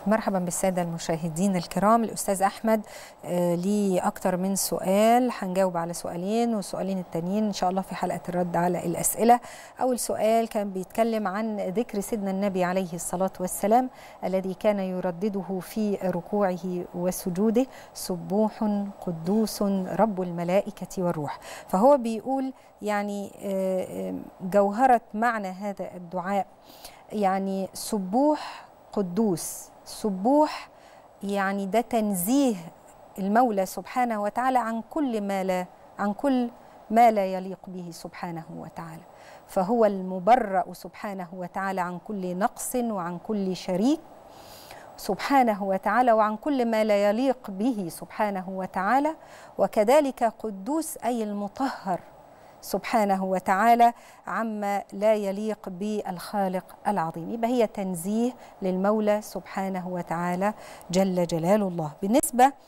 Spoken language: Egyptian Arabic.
مرحبا بالساده المشاهدين الكرام الاستاذ احمد آه ليه اكتر من سؤال هنجاوب على سؤالين والسؤالين التانيين ان شاء الله في حلقه الرد على الاسئله اول سؤال كان بيتكلم عن ذكر سيدنا النبي عليه الصلاه والسلام الذي كان يردده في ركوعه وسجوده سبوح قدوس رب الملائكه والروح فهو بيقول يعني آه جوهره معنى هذا الدعاء يعني سبوح قدوس سبوح يعني ده تنزيه المولى سبحانه وتعالى عن كل ما لا عن كل ما لا يليق به سبحانه وتعالى فهو المبرأ سبحانه وتعالى عن كل نقص وعن كل شريك سبحانه وتعالى وعن كل ما لا يليق به سبحانه وتعالى وكذلك قدوس أي المطهر سبحانه وتعالى عما لا يليق بالخالق العظيم يبقى هي تنزيه للمولى سبحانه وتعالى جل جلال الله بالنسبة